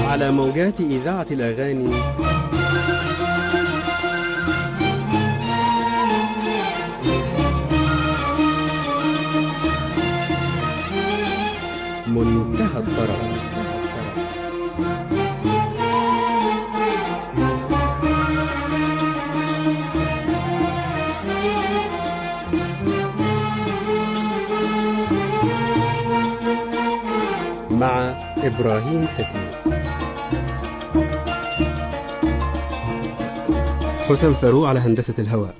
على موجات إذاعة الأغاني منتهى الطرب مع إبراهيم حسين حسام فاروق على هندسة الهواء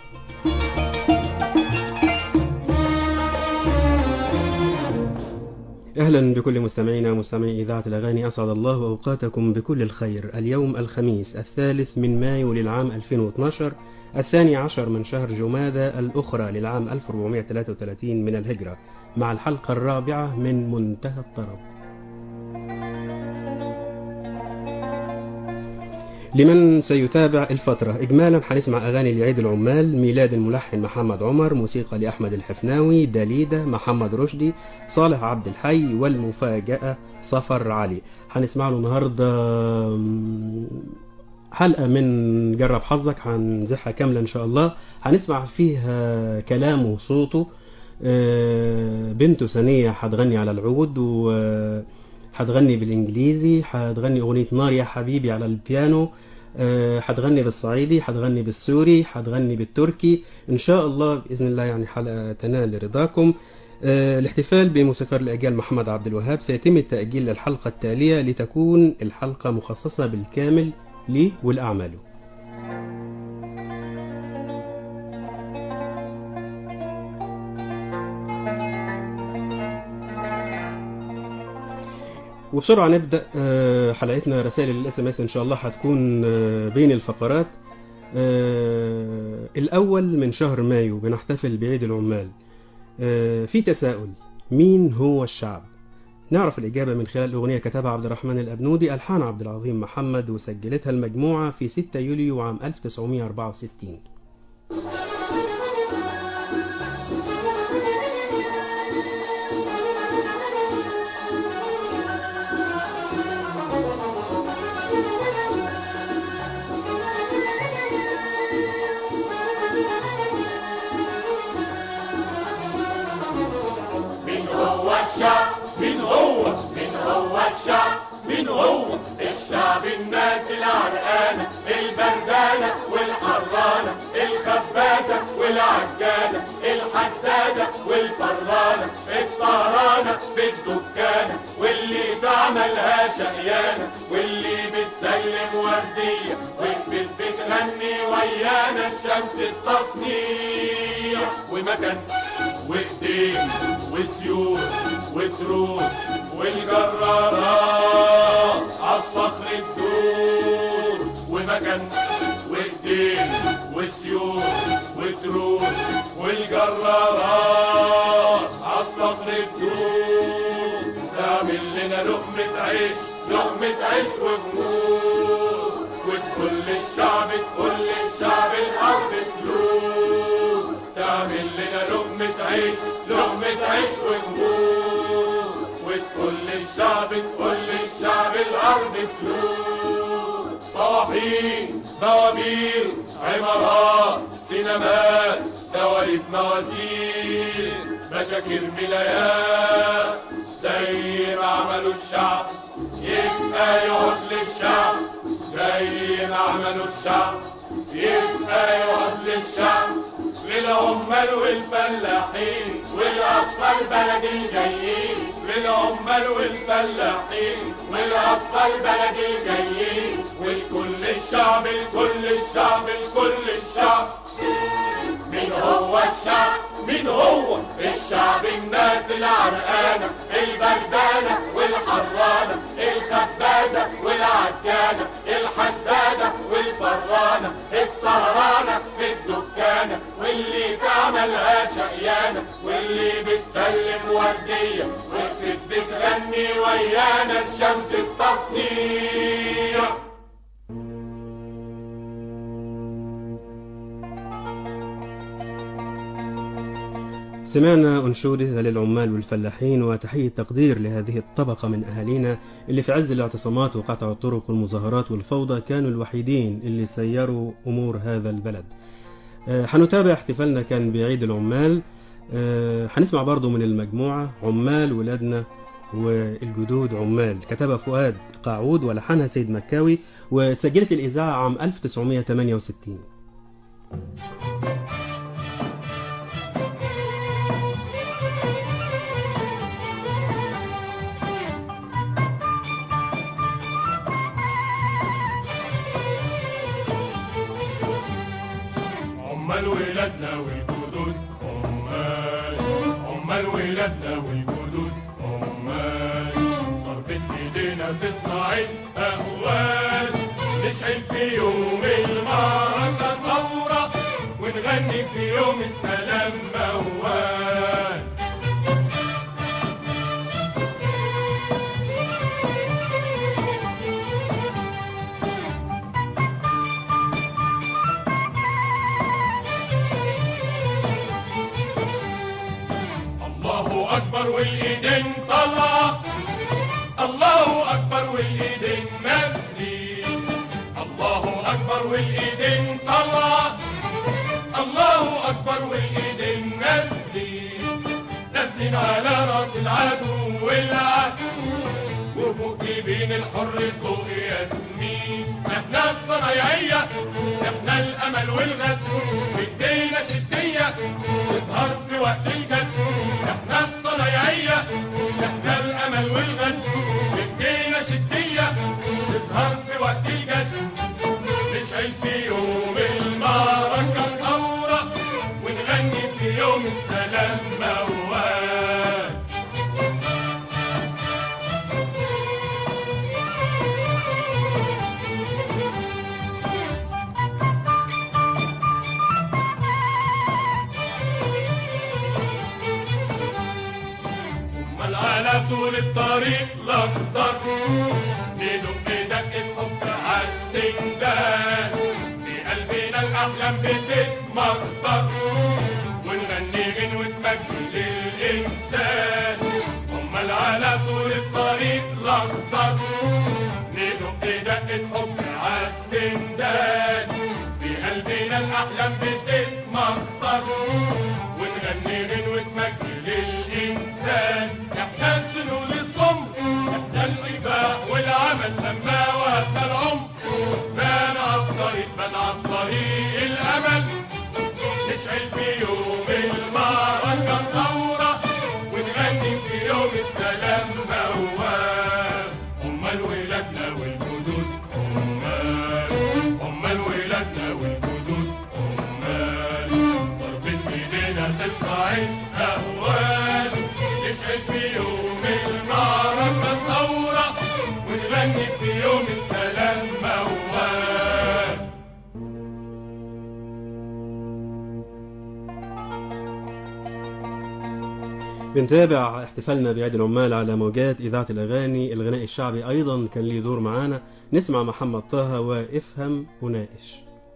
أهلا بكل مستمعينا مستمعي إذاعة الأغاني أسعد الله أوقاتكم بكل الخير اليوم الخميس الثالث من مايو للعام 2012 الثاني عشر من شهر جمادى الأخرى للعام 1433 من الهجرة مع الحلقة الرابعة من منتهى الطرب لمن سيتابع الفترة إجمالا هنسمع أغاني لعيد العمال ميلاد الملحن محمد عمر موسيقى لأحمد الحفناوي دليدة محمد رشدي صالح عبد الحي والمفاجأة صفر علي هنسمع له النهاردة حلقة من جرب حظك هنزحها كاملة إن شاء الله هنسمع فيها كلامه وصوته بنته سنية هتغني على العود و هتغني بالانجليزي هتغني اغنيه نار يا حبيبي على البيانو هتغني بالصعيدي هتغني بالسوري هتغني بالتركي ان شاء الله باذن الله يعني حلقه تنال رضاكم الاحتفال بموسيقار الاجيال محمد عبد الوهاب سيتم التاجيل للحلقه التاليه لتكون الحلقه مخصصه بالكامل ليه ولاعماله وبسرعة نبدأ حلقتنا رسائل الاس ام اس ان شاء الله هتكون بين الفقرات الأول من شهر مايو بنحتفل بعيد العمال في تساؤل مين هو الشعب نعرف الإجابة من خلال أغنية كتبها عبد الرحمن الأبنودي ألحان عبد العظيم محمد وسجلتها المجموعة في 6 يوليو عام 1964 الشعب الناس العرقانة البردانة والحرانة الخبازة والعجانة الحدادة والفرانة السهرانة في الدكانة واللي بعملها شقيانة واللي بتسلم وردية والبت بتغني ويانا الشمس التصنيع ومكان وايدين وسيول وتروس والجرارات عالصخر الدور ومكان وايدين وسيول وتروس والجرارات عالصخر الدور تعمل لنا لقمة عيش لقمة عيش وغمور وتقول الشعب تقول الشعب الأرض فلوس تعمل لنا لقمة عيش لقمة عيش وغمور وتقول للشعب تقول للشعب الأرض فلوس طواحين بوابير عمارات سينمات دواليب موازين مشاكل ملايات زي ما عملوا الشعب يبقى يقعد للشعب زي ما عملوا الشعب يبقى يقعد للشعب للعمال والفلاحين والاطفال بلدي جايين للعمال والفلاحين والاطفال بلدي جايين والكل الشعب الكل الشعب الكل الشعب مين هو الشعب مين هو الشعب الناس العرقانة البردانة والحرانة الخبازة والعجانة الحدادة والفرانة السهرانة في الدكانة واللي تعملها شقيانة واللي بتسلم وردية وقفت بتغني ويانا الشمس التصنيع سمعنا أنشودة للعمال والفلاحين وتحية تقدير لهذه الطبقة من أهالينا اللي في عز الاعتصامات وقطع الطرق والمظاهرات والفوضى كانوا الوحيدين اللي سيروا أمور هذا البلد آه، هنتابع احتفالنا كان بعيد العمال آه، هنسمع برضو من المجموعة عمال ولادنا والجدود عمال كتبها فؤاد قاعود ولحنها سيد مكاوي وتسجلت الإذاعة عام 1968 عمال ولادنا والجدود عمال عمال ولادنا والجدود عمال ضربة ايدينا تصنع الاهوال نشعل في يوم المعركة ثورة ونغني في يوم السلام موال الله اكبر والايدين طلع الله اكبر والايدين مسلي الله اكبر والايدين طلع الله اكبر والايدين مسلي نازلين على راس العدو والعدو وفوق جبين الحر فوق ياسمين احنا الصنايعية احنا الامل والغد بدينا شدية تظهر في وقت الجد احنا الصنايعية احنا الامل والغد بدينا شدية تظهر في وقت الجد نشعل في يوم المعركة ثورة ونغني في يوم السلام موال امال على طول الطريق الاخضر ندق دقة حب عالسندان في قلبنا الاحلام بتتمخضر ونغني غنوة مجد للانسان امال على طول الطريق الاخضر ندق دقة حب عالسندان في قلبنا الاحلام بتتمخضر ونغني غنوة مجد للإنسان احنا السنون الصم احنا الإباح والعمل لما وهبنا العمر بان على الطريق بان على الطريق الأمل نشعل في يوم المعركة ثورة ونغني في يوم السلام موال أمال ولادنا والجدود أمال أمال ولادنا والجدود أمال ضربة إيدينا تصنع الأهوال نشعل في يوم المعركة ثورة ونغني في يوم السلام موال بنتابع احتفالنا بعيد العمال على موجات إذاعة الأغاني الغناء الشعبي أيضا كان ليه دور معانا نسمع محمد طه وافهم وناقش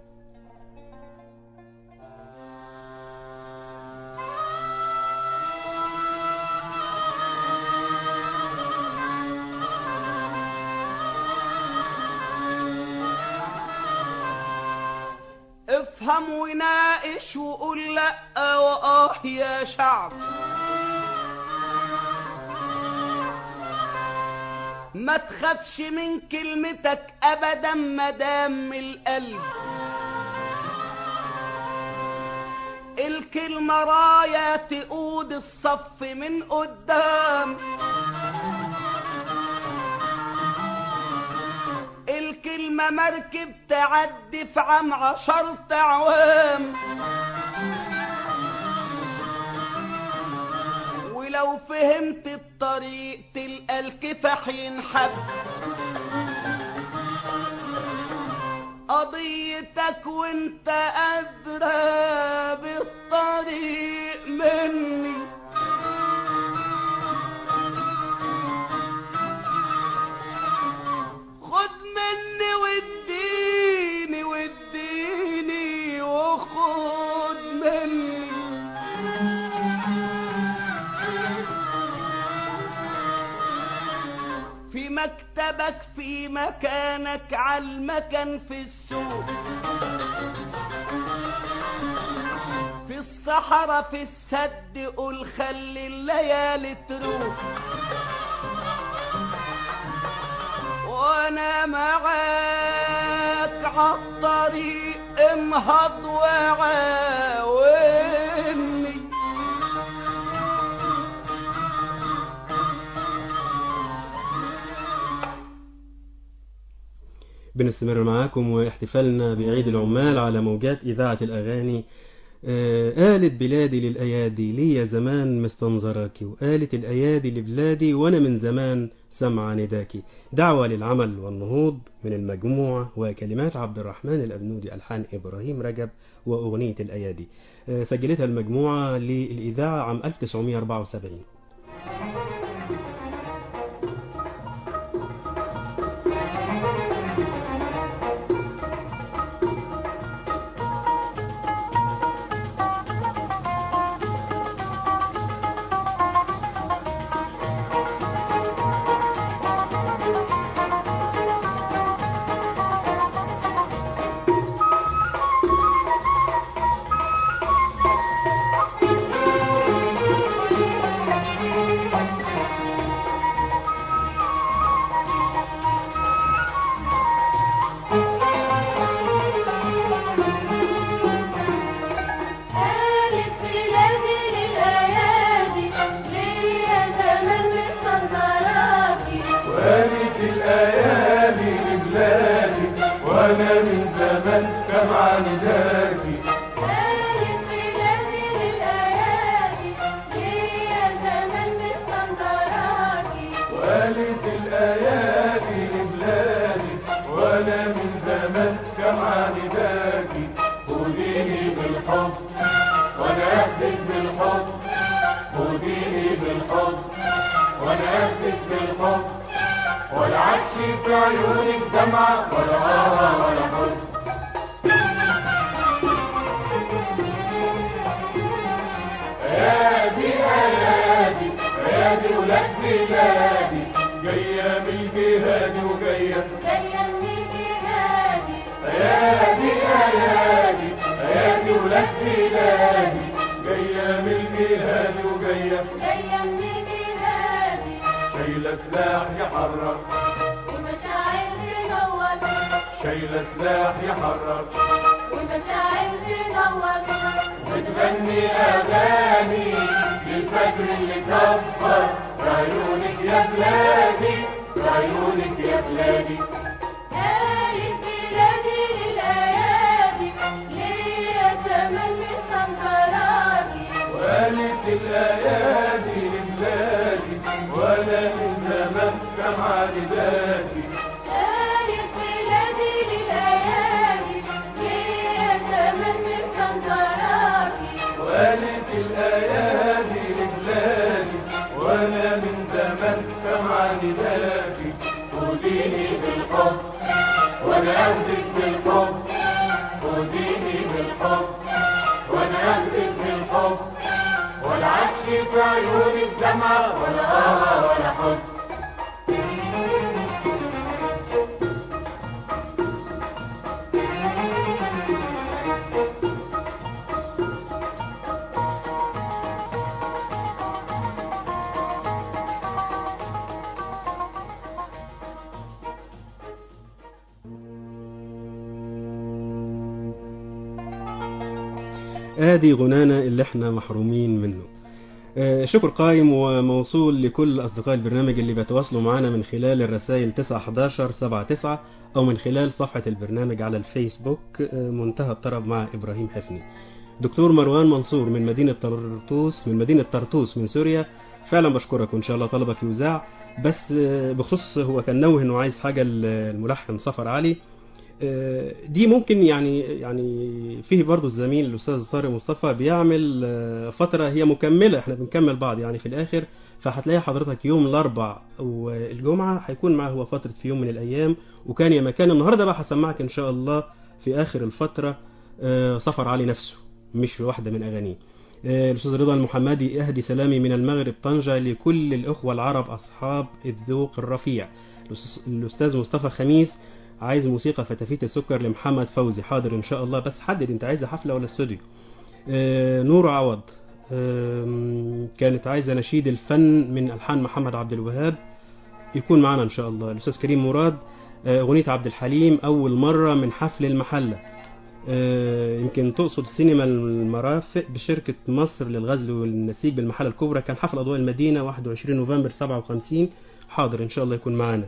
افهم وناقش وقول لا واه يا شعب ما تخافش من كلمتك ابدا مدام القلب الكلمة راية تقود الصف من قدام الكلمة مركب تعدي في عام عشر أعوام ولو فهمت الطريق تلقى الكفاح ينحب قضيتك وانت أدرى بالطريق مني خد مني واديني واديني وخد مني في مكتبك في مكانك على المكان في السوق في الصحراء في السد قول خلي الليالي تروح وانا معاك عالطريق انهض وعاوني بنستمر معاكم واحتفالنا بعيد العمال على موجات إذاعة الأغاني آه، آلت بلادي للأيادي ليا زمان مستنظراكي وآلت الأيادي لبلادي وأنا من زمان سمع نداكي دعوة للعمل والنهوض من المجموعة وكلمات عبد الرحمن الأبنودي ألحان إبراهيم رجب وأغنية الأيادي آه، سجلتها المجموعة للإذاعة عام 1974 قالت بلادي للأيادي ليا زمان مستنظراكي وقالت الأيادي لبلادي وأنا من زمان سمع نداكي قالت بلادي للأيادي ليا زمان مستنظراكي وقالت الأيادي لبلادي وأنا من زمان سمع نداكي خديني بالحب وأنا أخدك بالحب خديني بالحب وأنا أخدك بالحب ولا عدش في عيونك دمعة ولا آه ولا حزن ايادي ايادي ايادي ولاد بلادي جايه من الجهاد وجايه جاية من جهادي ايادي ايادي ايادي ولاد بلادي جايه من الجهاد وجايه جاية من جهادي شايله سلاح يحرر ومشاعر تنور شايله سلاح يحرر ومشاعر تنور بتغني اغاني للفجر اللي كبر عيونك يا بلادي عيونك يا بلادي قالت بلادي للأيادي ليا زمان مستنظراكي وقالت الايادي لبلادي وانا من زمان سمع نداكي قالت بلادي للأيادي ليا زمان مستنظراكي وقالت الايادي لبلادي وانا من زمان سمع نداكي خديني بالحب وانا اخدك بالحب خديني بالحب وانا اخدك بالحب ولا عدش في عيونك دمعة ولا آه ولا حزن ادي غنانا اللي احنا محرومين منه آه، شكر قائم وموصول لكل أصدقاء البرنامج اللي بيتواصلوا معنا من خلال الرسائل 911 79 أو من خلال صفحة البرنامج على الفيسبوك آه، منتهى الطرب مع إبراهيم حفني دكتور مروان منصور من مدينة طرطوس من مدينة طرطوس من سوريا فعلا بشكرك وإن شاء الله طلبك يذاع بس آه، بخصوص هو كان نوه إنه عايز حاجة الملحن صفر علي آه، دي ممكن يعني يعني فيه برضه الزميل الاستاذ طارق مصطفى بيعمل آه، فتره هي مكمله احنا بنكمل بعض يعني في الاخر فهتلاقي حضرتك يوم الاربع والجمعه هيكون معاه هو فتره في يوم من الايام وكان يا مكان النهارده بقى هسمعك ان شاء الله في اخر الفتره آه، سفر علي نفسه مش واحده من اغانيه آه، الأستاذ رضا المحمدي أهدي سلامي من المغرب طنجة لكل الأخوة العرب أصحاب الذوق الرفيع الأستاذ- الأستاذ مصطفى خميس عايز موسيقى فتافيت السكر لمحمد فوزي حاضر إن شاء الله بس حدد أنت عايزة حفلة ولا استوديو آه، نور عوض آم، كانت عايزة نشيد الفن من ألحان محمد عبد الوهاب يكون معنا إن شاء الله الأستاذ كريم مراد آه، أغنية عبد الحليم أول مرة من حفل المحلة آه، يمكن تقصد سينما المرافق بشركة مصر للغزل والنسيج بالمحلة الكبرى كان حفل أضواء المدينة 21 نوفمبر 57 حاضر إن شاء الله يكون معانا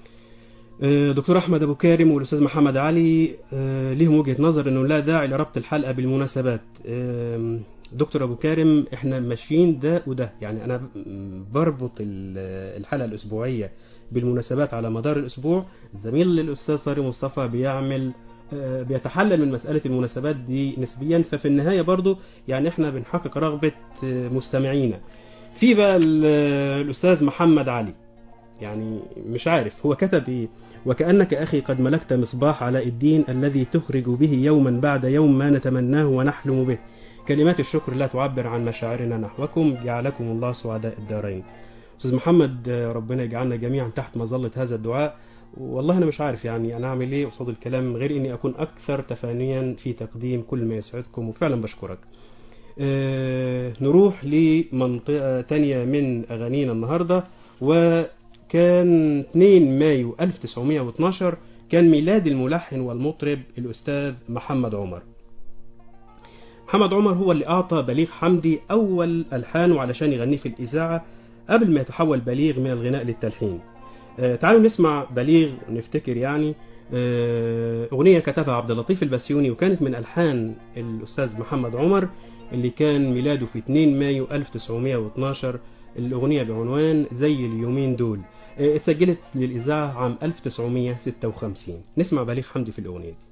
آه، دكتور أحمد أبو كارم والأستاذ محمد علي آه، ليهم وجهة نظر إنه لا داعي لربط الحلقة بالمناسبات آم، دكتور أبو كارم إحنا ماشيين ده وده يعني أنا بربط ال- الحلقة الأسبوعية بالمناسبات على مدار الأسبوع زميل للأستاذ طارق مصطفى بيعمل آه، بيتحلل من مسألة المناسبات دي نسبيا ففي النهاية برضو يعني احنا بنحقق رغبة آه، مستمعينا في بقى ال- الأستاذ محمد علي يعني مش عارف هو كتب ايه وكأنك أخي قد ملكت مصباح علاء الدين الذي تخرج به يوما بعد يوم ما نتمناه ونحلم به كلمات الشكر لا تعبر عن مشاعرنا نحوكم جعلكم الله سعداء الدارين أستاذ محمد آه، ربنا يجعلنا جميعا تحت مظلة هذا الدعاء والله أنا مش عارف يعني أنا أعمل إيه قصاد الكلام غير إني أكون أكثر تفانيا في تقديم كل ما يسعدكم وفعلا بشكرك آه، نروح لمنطقة تانية من أغانينا النهاردة وكان 2 مايو 1912 كان ميلاد الملحن والمطرب الأستاذ محمد عمر محمد عمر هو اللي أعطى بليغ حمدي أول ألحانه علشان يغنيه في الإذاعة قبل ما يتحول بليغ من الغناء للتلحين آه، تعالوا نسمع بليغ نفتكر يعني آه، أغنية كتبها عبد اللطيف البسيوني وكانت من ألحان الأستاذ محمد عمر اللي كان ميلاده في 2 مايو 1912 الأغنية بعنوان زي اليومين دول آه، اتسجلت للإذاعة عام 1956 نسمع بليغ حمدي في الأغنية دي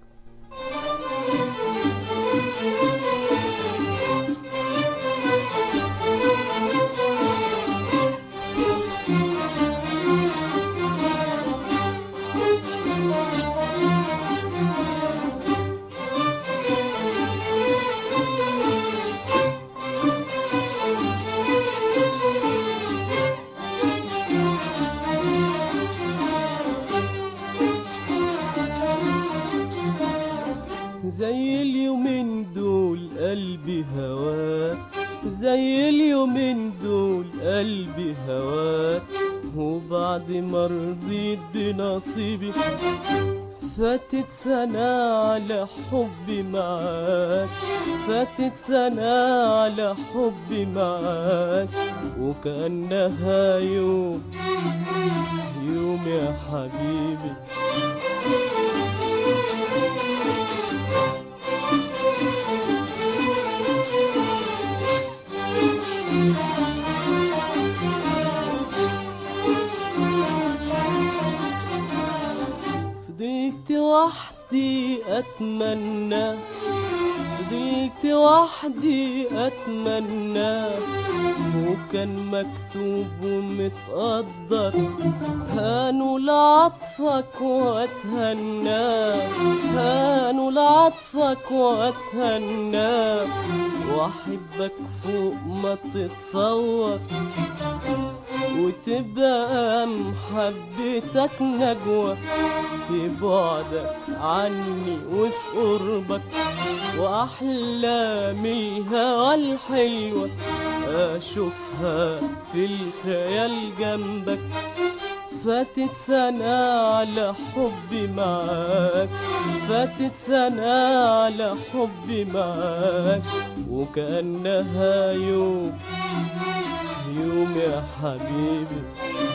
زي اليومين دول قلبي هواك زي اليومين دول قلبي هواك وبعد ما رضيت بنصيبي فاتت سنة على حبي معاك فاتت سنة على حبي معاك وكأنها يوم يوم يا حبيبي فضلت وحدي أتمنى فضلت وحدي أتمنى وكان مكتوب ومتقدر هانوا لعطفك واتهنى هانوا لعطفك واتهنى واحبك فوق ما تتصور وتبقى محبتك نجوى في بعدك عني وفي قربك وأحلامي الهوى الحلوة أشوفها في الخيال جنبك فاتت سنة على حبي معاك فاتت سنة على حبي معاك وكأنها يوم يوم يا حبيبي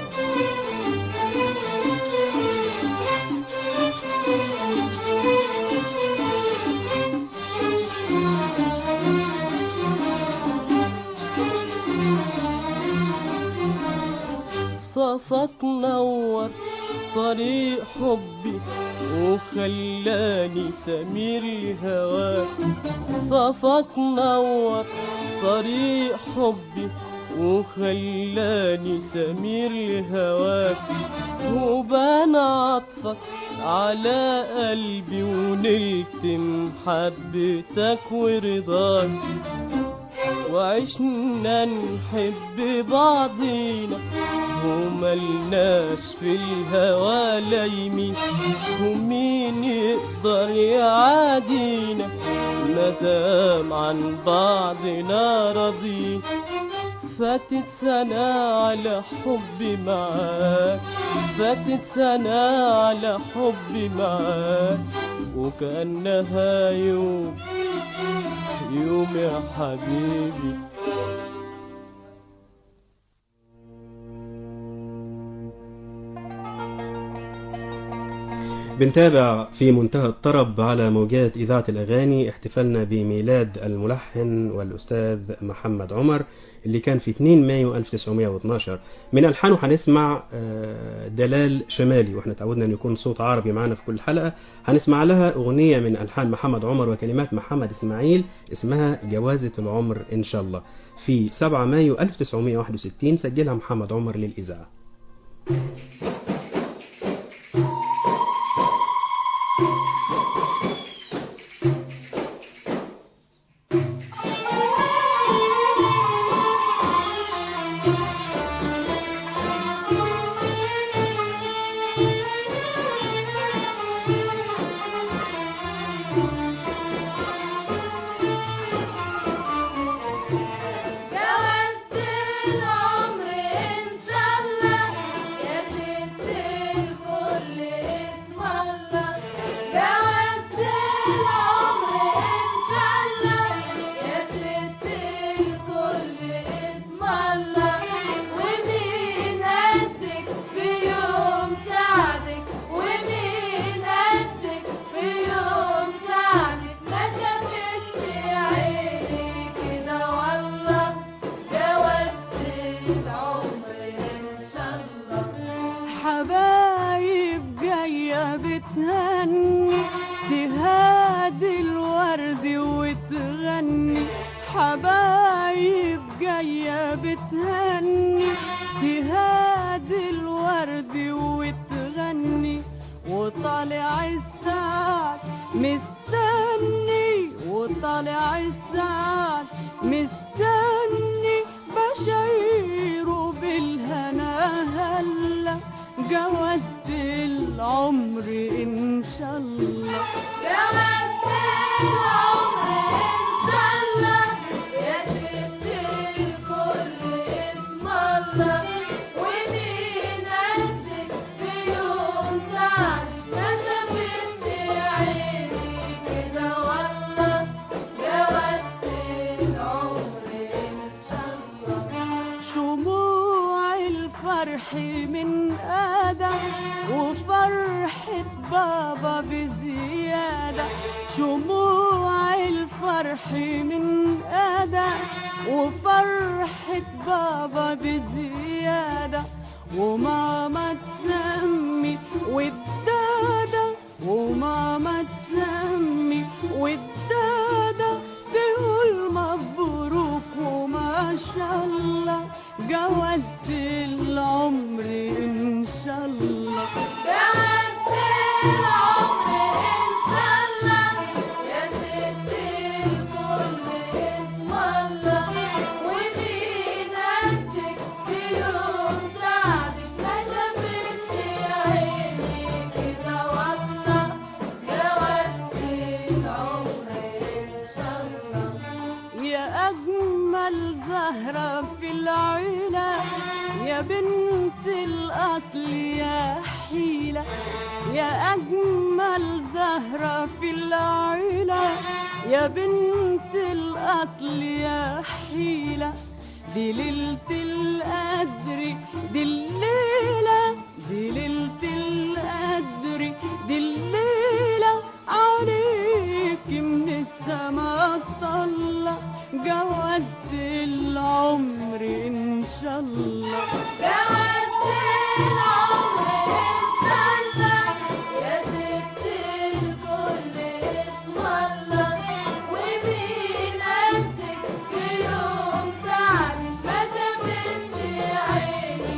صفك نور طريق حبي وخلاني سمير هواك صفك نور طريق حبي وخلاني سمير لهواك وبان عطفك على قلبي ونلت محبتك ورضاك وعشنا نحب بعضينا وملناش في الهوى لايمين ومين يقدر يعادينا مدام عن بعضنا راضيين فاتت سنة على حبي معاك فاتت سنة على حبي معاك وكأنها يوم يوم يا حبيبي بنتابع في منتهى الطرب على موجات إذاعة الأغاني احتفالنا بميلاد الملحن والأستاذ محمد عمر اللي كان في 2 مايو 1912 من ألحانه هنسمع آه، دلال شمالي واحنا تعودنا أن يكون صوت عربي معنا في كل حلقة هنسمع لها أغنية من ألحان محمد عمر وكلمات محمد إسماعيل اسمها جوازة العمر إن شاء الله في 7 مايو 1961 سجلها محمد عمر للإذاعة جوزت العمر إن شاء الله يا ست الكل اسم الله جوزت العمر إن شاء الله يا ست الكل اسم الله ومين قدك في يوم سعدك ومين قدك في يوم سعدك ما شافتش عيني كده والله جوزت العمر إن شاء الله حبايب جاية بتهني تهادي الورد وتغني حبايب جاية بتهني تهادي الورد وتغني وطالع السعد مستني وطالع السعد مستني بشيره بالهنا هلا جوزت العمر ان شاء الله جوزت العمر إن شاء الله يا ست الكل اسم الله ومين قدك في يوم سعدك ما شافتش عيني كده والله جوزت العمر إن شاء الله شموع الفرح من آدم وفرحة بابا بزيادة شموع الفرح من آدم وفرحة بابا بزيادة وماما تسمي والدادة وماما تسمي والدادة تقول مبروك وما شاء الله جوزت العمر إن شاء الله جوزت العمر إن شاء الله يا ست الكل اسم الله ومين قدك في يوم سعدك ما شافتش عيني كده والله جوزت العمر إن شاء الله يا أجمل زهرة في العيلة يا بنت الأصل يا حيلة يا أجمل زهرة في العيلة يا بنت الأصل يا حيلة دي ليلة القدر دي الليلة دي ليلة القدر دي الليلة عليك من السما صلى جوزت العمر إن شاء الله جوزت العمر إن شاء الله يا ست الكل اسم الله ومين قدك في يوم سعدك ما شافتش عيني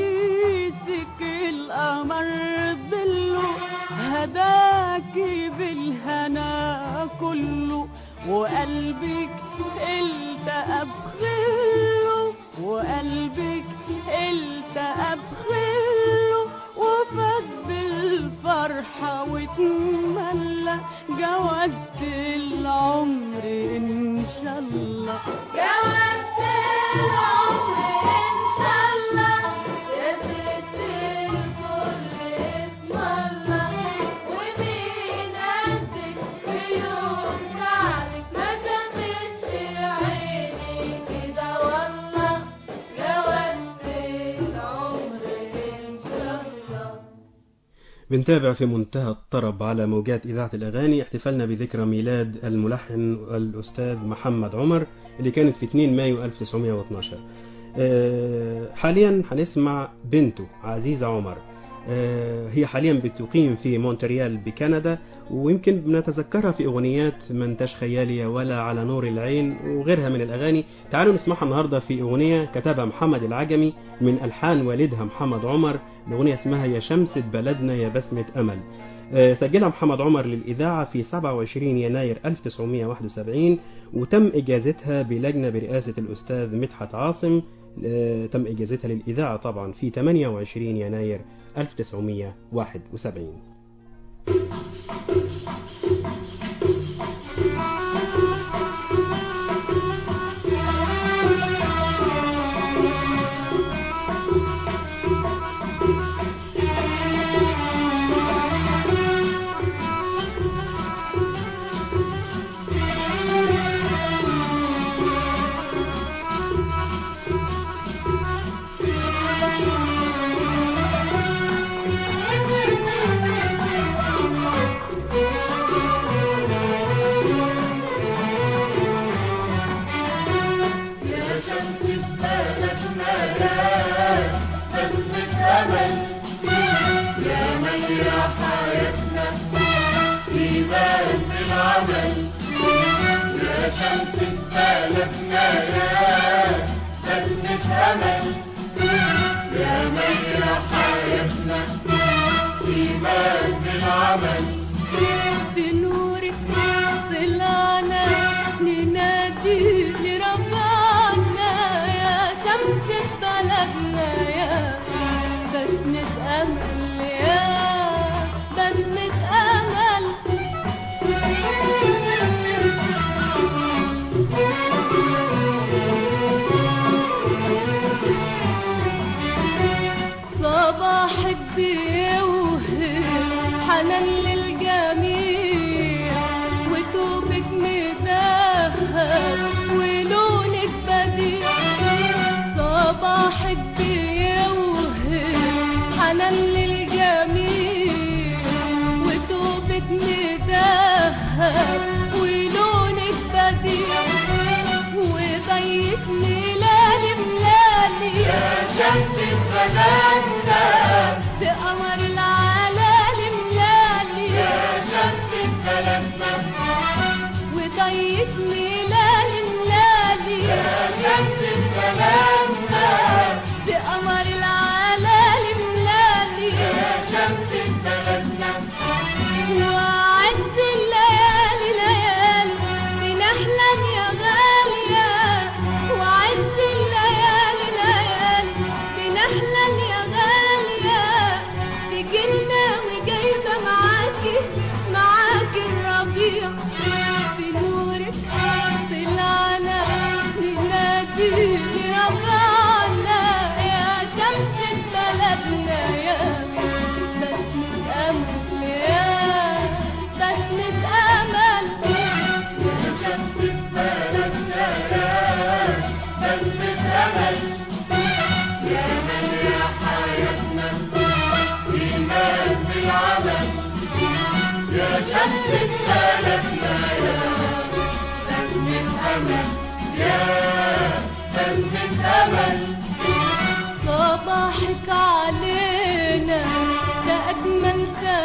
عريسك القمر ظله هداكي بالهنا كله وقلبك التقى بخله وقلبك التقى بخله وفات بالفرحة واتملى جوزت العمر إن شاء الله جوزت العمر إن شاء الله يا ست الكل اسم الله ومين قدك في يوم زعلك ما شافتش عيني كده والله جوزت العمر إن شاء الله بنتابع في منتهى الطرب على موجات إذاعة الأغاني احتفالنا بذكرى ميلاد الملحن الأستاذ محمد عمر اللي كانت في 2 مايو 1912 آه، حاليا هنسمع بنته عزيزة عمر آه، هي حاليا بتقيم في مونتريال بكندا ويمكن بنتذكرها في أغنيات ما انتش خيالي ولا على نور العين وغيرها من الأغاني تعالوا نسمعها النهاردة في أغنية كتبها محمد العجمي من ألحان والدها محمد عمر الأغنية اسمها يا شمسة بلدنا يا بسمة أمل آه، سجلها محمد عمر للإذاعة في 27 يناير 1971 وتم إجازتها بلجنة برئاسة الأستاذ مدحت عاصم آه، تم إجازتها للإذاعة طبعا في 28 يناير 1971 يا شمس بلدنا يا بسمة أمل يا ميا حياتنا في بلد العمل يا شمس بلدنا يا بسمة أمل يا ميا حياتنا في بلد العمل بنورك طلعنا ننادي لربنا يا شمس بلدنا يا بسمة أمل يا بسمة أمل صباحك بيوهب حنان للجميع وتوبك مذهب ولونك بديع صباحك بيوهب حنان للجميع وتوبك مذهب ولونك بديع وضيفني لالي ملالي يا شمس بلدنا بقمر العلالي ملالي يا شمس بلدنا وضيفني لالي ملالي يا شمس بلدنا بقمر العلالي ملالي يا شمس بلدنا وعد الليالي ليالي بنحلم يا غالية وعد الليالي ليالي بنحلم يا غالية تجينا وجايبة معاكي معاكي الربيع بنورك طلعنا ننادي لربنا يا شمس بلدنا يا بسمة أمل يا بسمة أمل يا شمس بلدنا يا بسمة أمل يا من يا حياتنا في مجد العمل يا شمس بلدنا يا بسمة أمل يا بسمة أمل صباحك علينا ده أجمل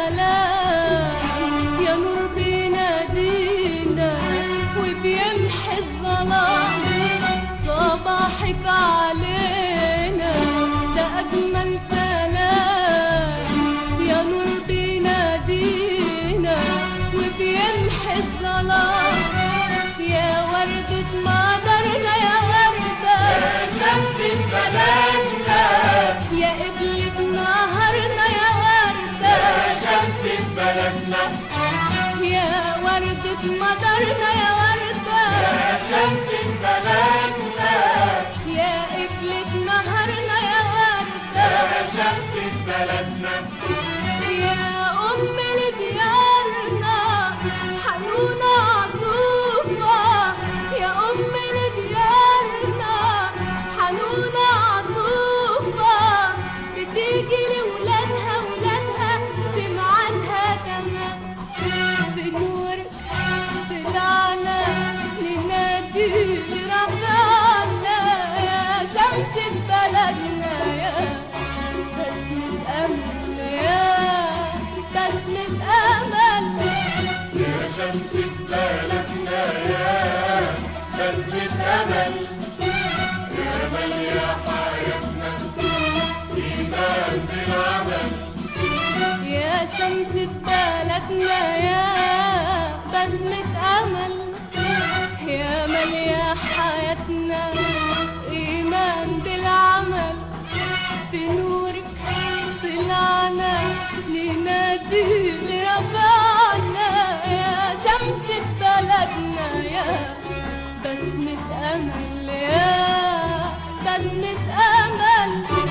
كلام يا نور بينادينا وبيمحي الظلام صباحك علينا ده أجمل سلام يا نور بينادينا وبيمحي الظلام يا وردة مطرنا يا وردة شمس بلدنا يا قبلة نهارنا يا وردة شمس بلدنا يا وردة مطرنا يا وردة شمس بلدنا يا قبلة نهارنا يا وردة شمس بلدنا يا أم لديارنا حنونة عطوفة يا أم لديارنا حنونة عطوفة بتيجي لولادها ولادها بميعادها تمام بنورك طلعنا ننادي لربنا يا شمس بلدنا يا بسمة أمل يا بسمة أمل يا شمس بلدنا يا بسمة أمل يا من يا حياتنا إيمان بالعمل يا شمس بلدنا يا بسمة أمل يا مليا حياتنا إيمان بالعمل بنورك طلعنا ننادي لربنا يا شمس بلدنا يا بسمة أمل يا بسمة أمل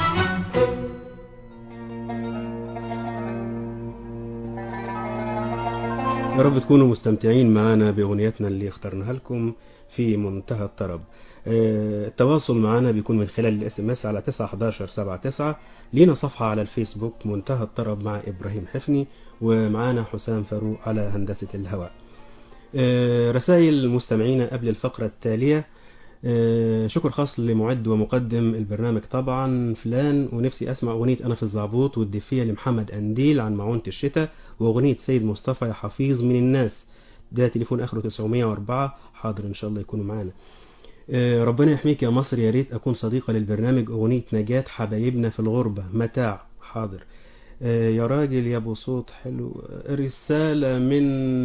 يا رب تكونوا مستمتعين معنا بأغنيتنا اللي اخترناها لكم في منتهى الطرب آه، التواصل معنا بيكون من خلال الاس ام اس على 91179 لينا صفحة على الفيسبوك منتهى الطرب مع إبراهيم حفني ومعانا حسام فاروق على هندسة الهواء آه، رسائل مستمعينا قبل الفقرة التالية آه، شكر خاص لمعد ومقدم البرنامج طبعا فلان ونفسي اسمع اغنيه انا في الزعبوط والدفيه لمحمد انديل عن معونه الشتاء واغنيه سيد مصطفى يا حفيظ من الناس ده تليفون اخره 904 حاضر ان شاء الله يكونوا معانا آه، ربنا يحميك يا مصر يا ريت اكون صديقه للبرنامج اغنيه نجاة حبايبنا في الغربه متاع حاضر آه، يا راجل يا ابو صوت حلو آه، رساله من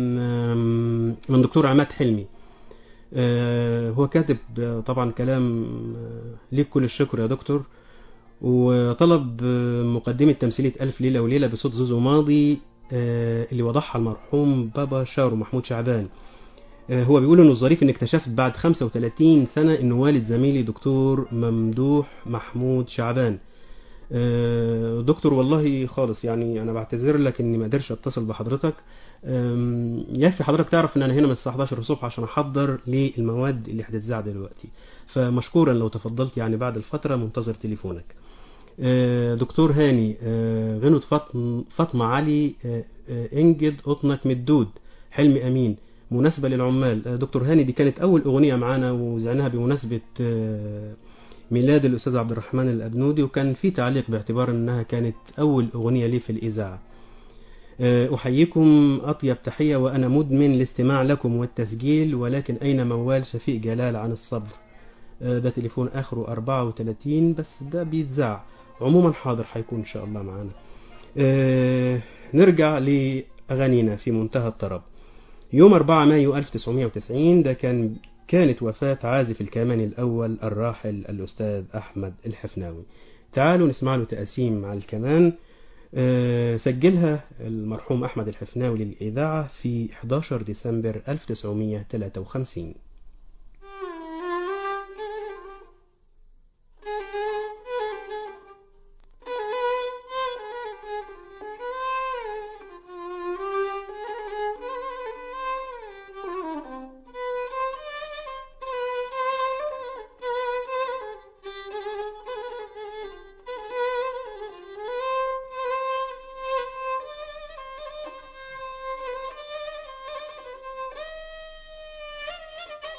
آم، من دكتور عماد حلمي آه، هو كاتب آه، طبعا كلام آه، ليك كل الشكر يا دكتور وطلب آه، مقدمة تمثيلية ألف ليلة وليلة بصوت زوزو ماضي آه، اللي وضعها المرحوم بابا شارو محمود شعبان آه، هو بيقول انه الظريف ان اكتشفت بعد 35 سنة ان والد زميلي دكتور ممدوح محمود شعبان آه، دكتور والله خالص يعني انا بعتذر لك اني ما قدرش اتصل بحضرتك أم، يكفي حضرتك تعرف ان انا هنا من الساعه 11 الصبح عشان احضر للمواد اللي هتتذاع دلوقتي فمشكورا لو تفضلت يعني بعد الفتره منتظر تليفونك آه، دكتور هاني آه، غنوة فاطم- فاطمة علي آه، آه، انجد قطنك مدود حلمي امين مناسبة للعمال آه، دكتور هاني دي كانت اول اغنية معانا وزعناها بمناسبة آه، ميلاد الاستاذ عبد الرحمن الابنودي وكان في تعليق باعتبار انها كانت اول اغنية لي في الاذاعة آه، أحييكم أطيب تحية وأنا مدمن الاستماع لكم والتسجيل ولكن أين موال شفيق جلال عن الصبر آه، ده تليفون آخره 34 بس ده بيتذاع عموما حاضر هيكون إن شاء الله معانا آه، نرجع لأغانينا في منتهى الطرب يوم 4 مايو 1990 ده كان كانت وفاة عازف الكمان الأول الراحل الأستاذ أحمد الحفناوي تعالوا نسمع له تقاسيم على الكمان آه، سجلها المرحوم أحمد الحفناوي للإذاعة في 11 ديسمبر 1953 Thank you.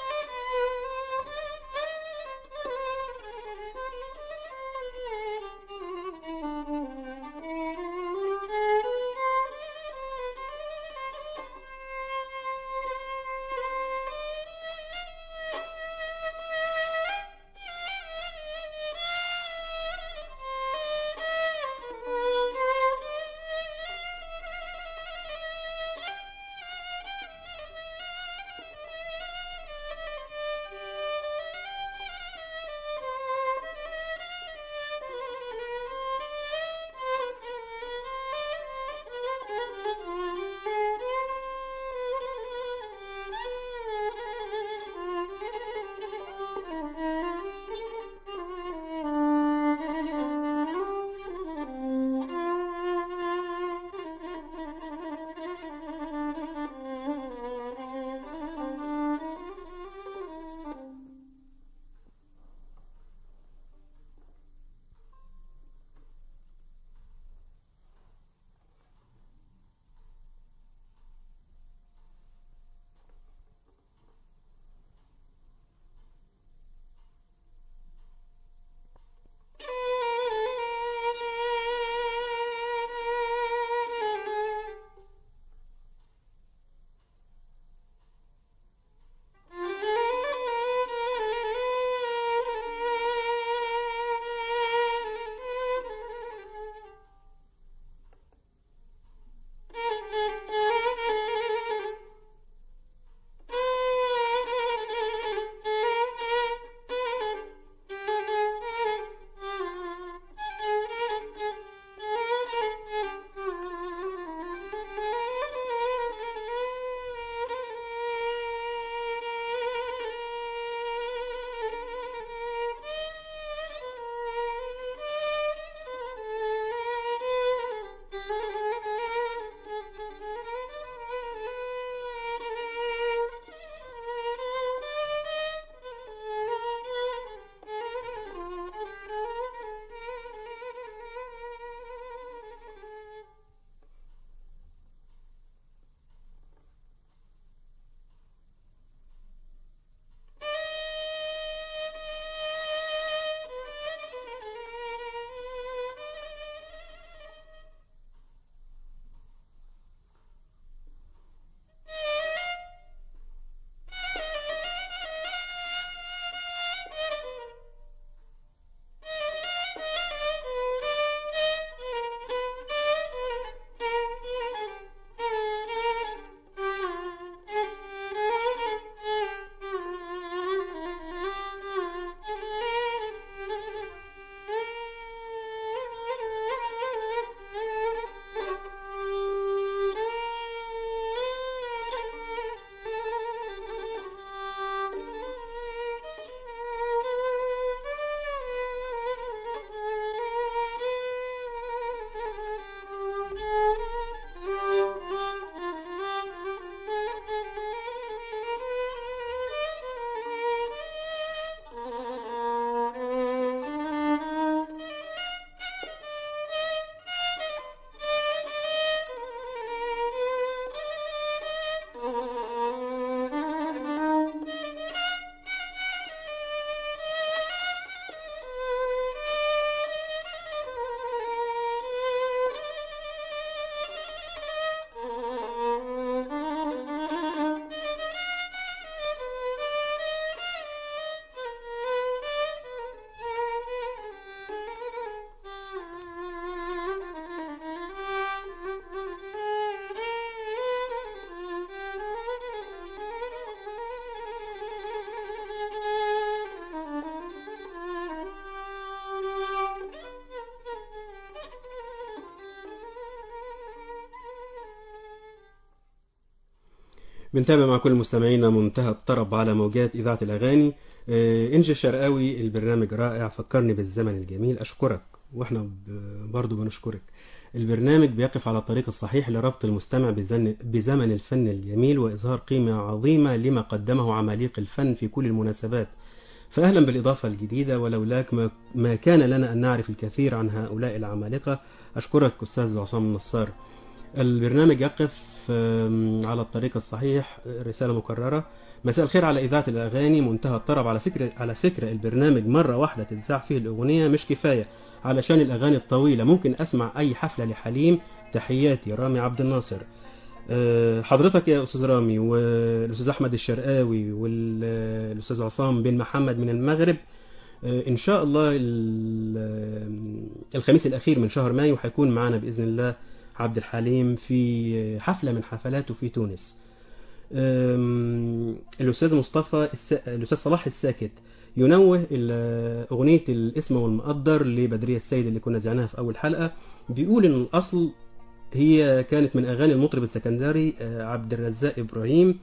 بنتابع مع كل مستمعينا منتهى الطرب على موجات إذاعة الأغاني آه، إنجي الشرقاوي البرنامج رائع فكرني بالزمن الجميل أشكرك وإحنا ب- برضو بنشكرك البرنامج بيقف على الطريق الصحيح لربط المستمع بزن- بزمن الفن الجميل وإظهار قيمة عظيمة لما قدمه عماليق الفن في كل المناسبات فأهلا بالإضافة الجديدة ولولاك ما- ما كان لنا أن نعرف الكثير عن هؤلاء العمالقة أشكرك أستاذ عصام النصار البرنامج يقف آم، على الطريق الصحيح رسالة مكررة مساء الخير على إذاعة الأغاني منتهى الطرب على فكرة على فكرة البرنامج مرة واحدة تتذاع فيه الأغنية مش كفاية علشان الأغاني الطويلة ممكن أسمع أي حفلة لحليم تحياتي رامي عبد الناصر آه، حضرتك يا أستاذ رامي والأستاذ أحمد الشرقاوي والأستاذ عصام بن محمد من المغرب آه، إن شاء الله ال- الخميس الأخير من شهر مايو هيكون معنا بإذن الله عبد الحليم في حفلة من حفلاته في تونس أم، الأستاذ مصطفى الس... الأستاذ صلاح الساكت ينوه ال- أغنية الاسم والمقدر لبدرية السيد اللي كنا زعناها في أول حلقة بيقول إن الأصل هي كانت من أغاني المطرب السكندري آه، عبد الرزاق إبراهيم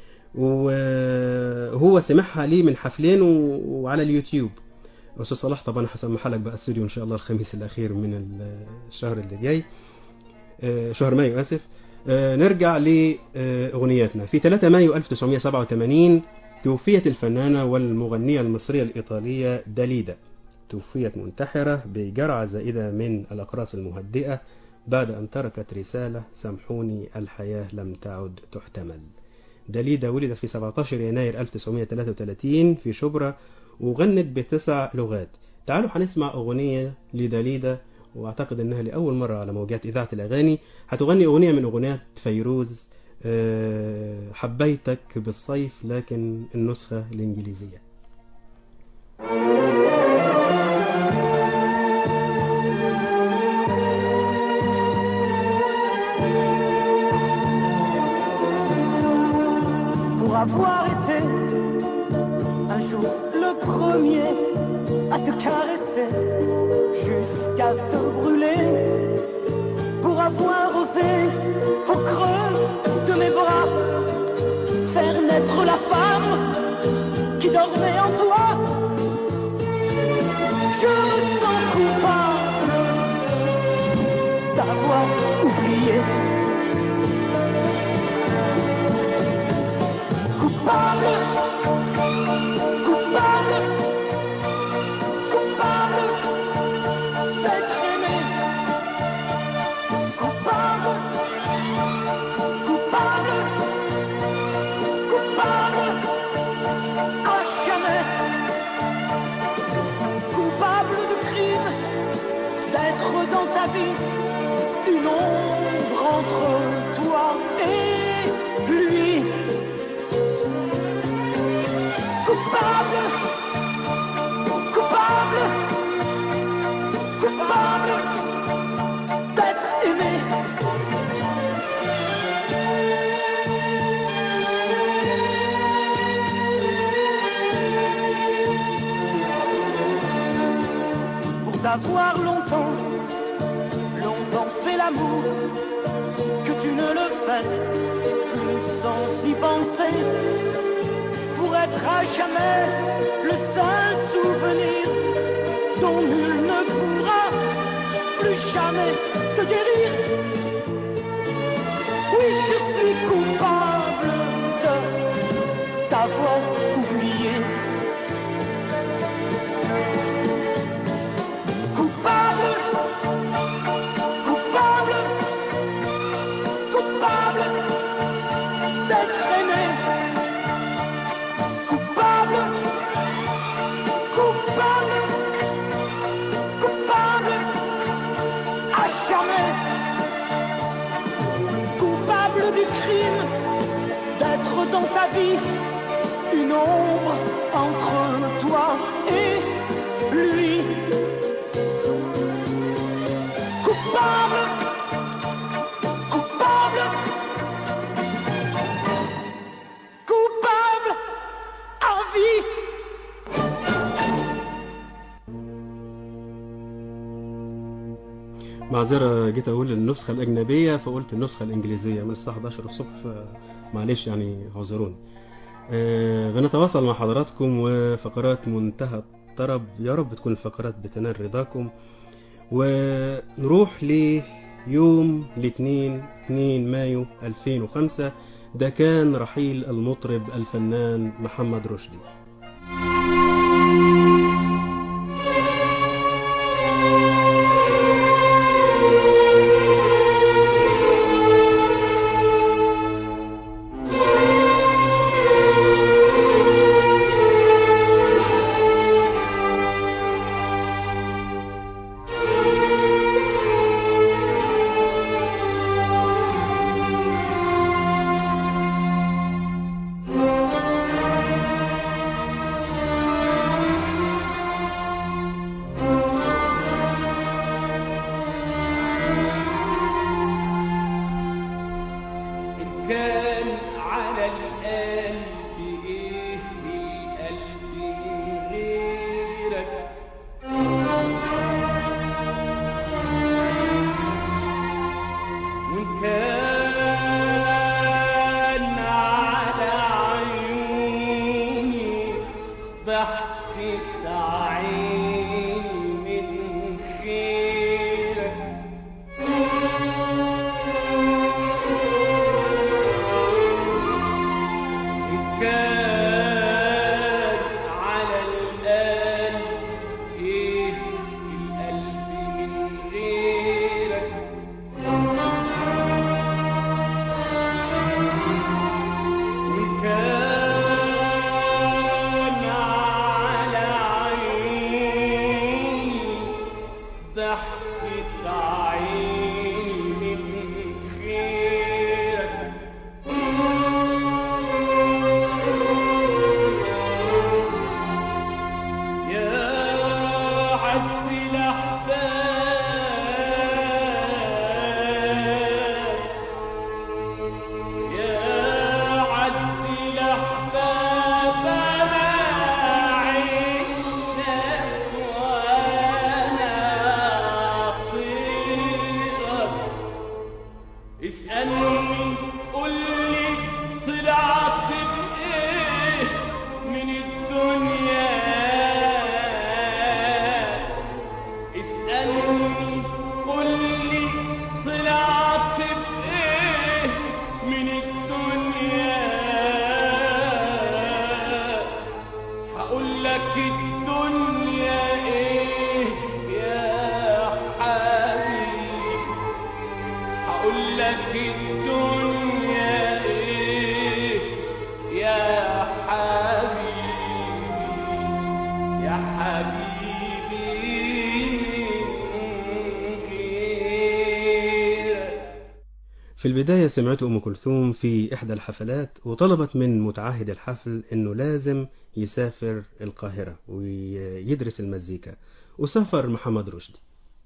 وهو سمعها لي من حفلين و- وعلى اليوتيوب أستاذ صلاح طبعا هسمعها لك بقى استوديو إن شاء الله الخميس الأخير من ال- الشهر اللي جاي آه، شهر مايو آسف آه، نرجع لأغنياتنا في 3 مايو 1987 توفيت الفنانة والمغنية المصرية الإيطالية داليدا توفيت منتحرة بجرعة زائدة من الأقراص المهدئة بعد أن تركت رسالة سامحوني الحياة لم تعد تحتمل داليدا ولدت في 17 يناير 1933 في شبرا وغنت بتسع لغات تعالوا هنسمع أغنية لداليدا واعتقد انها لاول مره على موجات اذاعه الاغاني هتغني اغنيه من اغنيات فيروز آه، حبيتك بالصيف لكن النسخه الانجليزيه pour avoir été un jour le premier à te caresser jusqu'à te brûler, pour avoir osé au creux de mes bras faire naître la femme qui dormait en toi. Je me sens coupable d'avoir oublié. Coupable, coupable, coupable d'être aimé. Coupable, coupable, coupable à jamais. Coupable de crime, d'être dans ta vie une ombre entre toi et lui. Coupable, coupable, coupable d'être aimé. Pour t'avoir longtemps, longtemps fait l'amour, que tu ne le fais plus sans y penser pour être à jamais le seul souvenir dont nul ne pourra plus jamais te guérir. Oui, je suis coupable de t'avoir oublié. Coupable, coupable, coupable d'être aimé coupable, coupable, coupable, à jamais, coupable du crime d'être dans ta vie une ombre entre toi et lui. Coupable, coupable, coupable à vie. معذرة جيت أقول النسخة الأجنبية فقلت النسخة الإنجليزية من الساعة 11 الصبح معلش يعني اعذروني آه، بنتواصل مع حضراتكم وفقرات منتهى الطرب يا رب تكون الفقرات بتنال رضاكم ونروح ليوم الاثنين 2 مايو 2005 ده كان رحيل المطرب الفنان محمد رشدي إن كان على القلب إيه القلب من غيرك وإن كان على عيوني ضحكة عيني من خيرك إن كان على القلب إيه القلب من غيرك وإن كان على عيوني ضحكة عيني من خيرك يا عز الأحباب يا عز الأحباب أنا عشت وأنا طيرك اسألني قول لي طلعت بإيه من الدنيا اسألني قول لي طلعت بإيه من الدنيا هقول لك الدنيا ايه يا حبيبي هقول لك الدنيا ايه يا حبيبي يا حبيبي غيرك في البداية سمعت أم كلثوم في إحدى الحفلات وطلبت من متعهد الحفل إنه لازم يسافر القاهرة ويدرس المزيكا وسافر محمد رشدي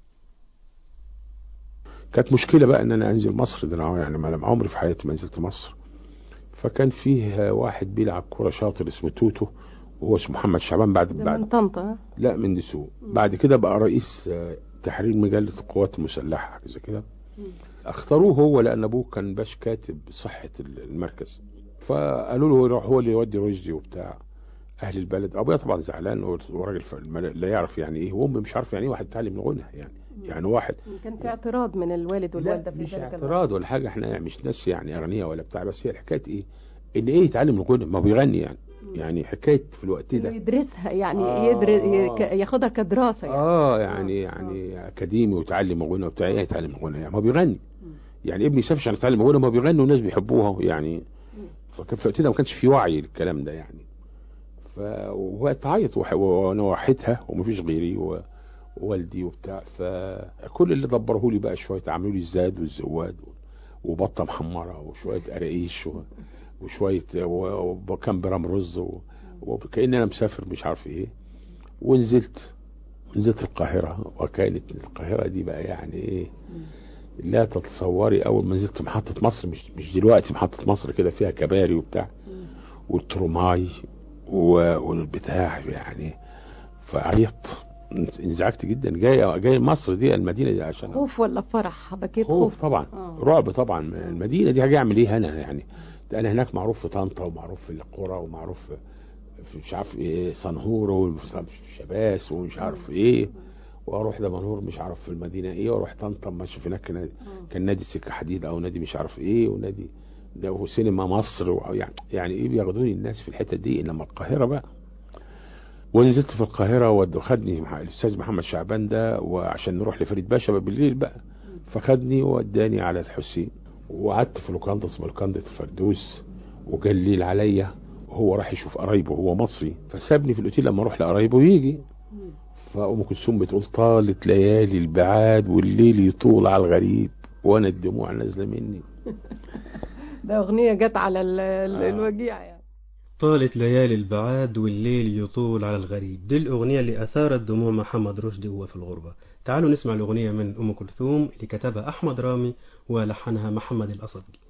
كانت مشكلة بقى ان انا انزل مصر ده انا يعني ما أنا عمري في حياتي ما نزلت مصر فكان فيه واحد بيلعب كرة شاطر اسمه توتو وهو اسمه محمد شعبان بعد ده من بعد طنطا لا من دسوق بعد كده بقى رئيس آه، تحرير مجلة القوات المسلحة حاجة زي كده اختاروه هو لان ابوه كان باش كاتب صحة المركز فقالوا له يروح هو اللي يودي رشدي وبتاع اهل البلد ابويا طبعا زعلان وراجل ف- لا يعرف يعني ايه وامي مش عارف يعني ايه واحد يتعلم الغنى يعني يعني واحد كان في اعتراض من الوالد والوالده في مش ذلك الوقت. اعتراض ولا حاجه احنا مش ناس يعني اغنياء ولا بتاع بس هي الحكايه ايه ان ايه يتعلم الغنى ما هو بيغني يعني يعني حكايه في الوقت إنه ده يدرسها يعني آه. يدرس ياخدها كدراسه يعني اه يعني يعني اكاديمي ويتعلم غنى وبتاع ايه يتعلم غنى يعني ما هو بيغني يعني ابني سافر عشان يتعلم غنى ما هو بيغني والناس بيحبوها يعني فكان في الوقت ده ما كانش في وعي للكلام ده يعني ف وهو تعيط وح- وانا وحيتها ومفيش غيري و- ووالدي وبتاع فكل اللي دبره لي بقى شويه عملوا لي الزاد والزواد وبطه محمره وشويه قراقيش و- وشويه و- وكام جرام رز و- وكأن انا مسافر مش عارف ايه ونزلت نزلت القاهرة وكانت القاهرة دي بقى يعني ايه لا تتصوري اول ما نزلت محطة مصر مش مش دلوقتي محطة مصر كده فيها كباري وبتاع والترماي و- والبتاع يعني فعيطت انزعجت جدا جاي جاي مصر دي المدينة دي عشان خوف ولا فرح بكيت خوف خوف طبعا آه. رعب طبعا المدينة دي هاجي اعمل ايه هنا يعني ده انا هناك معروف في طنطا ومعروف في القرى ومعروف في- في مش عارف ايه صنهور وفي شباس ومش عارف ايه واروح دمنهور مش عارف في المدينه ايه واروح طنطا ما اشوف هناك نادي كان نادي السكه حديد او نادي مش عارف ايه ونادي ده وسينما مصر و- يعني يعني ايه بياخدوني الناس في الحته دي انما القاهره بقى ونزلت في القاهرة وخدني مع الأستاذ محمد شعبان ده وعشان نروح لفريد باشا بقى بالليل بقى فخدني ووداني على الحسين وقعدت في لوكاندا اسمه لوكاندا الفردوس وجا الليل عليا وهو راح يشوف قرايبه هو مصري فسابني في الأوتيل لما أروح لقرايبه ويجي فأم كلثوم بتقول طالت ليالي البعاد والليل يطول على الغريب وأنا الدموع نازلة مني ده أغنية جت على ال- ال- آه. الوجيع يعني طالت ليالي البعاد والليل يطول على الغريب دي الأغنية اللي أثارت دموع محمد رشدي وهو في الغربة تعالوا نسمع الأغنية من أم كلثوم اللي كتبها أحمد رامي ولحنها محمد الأصدقي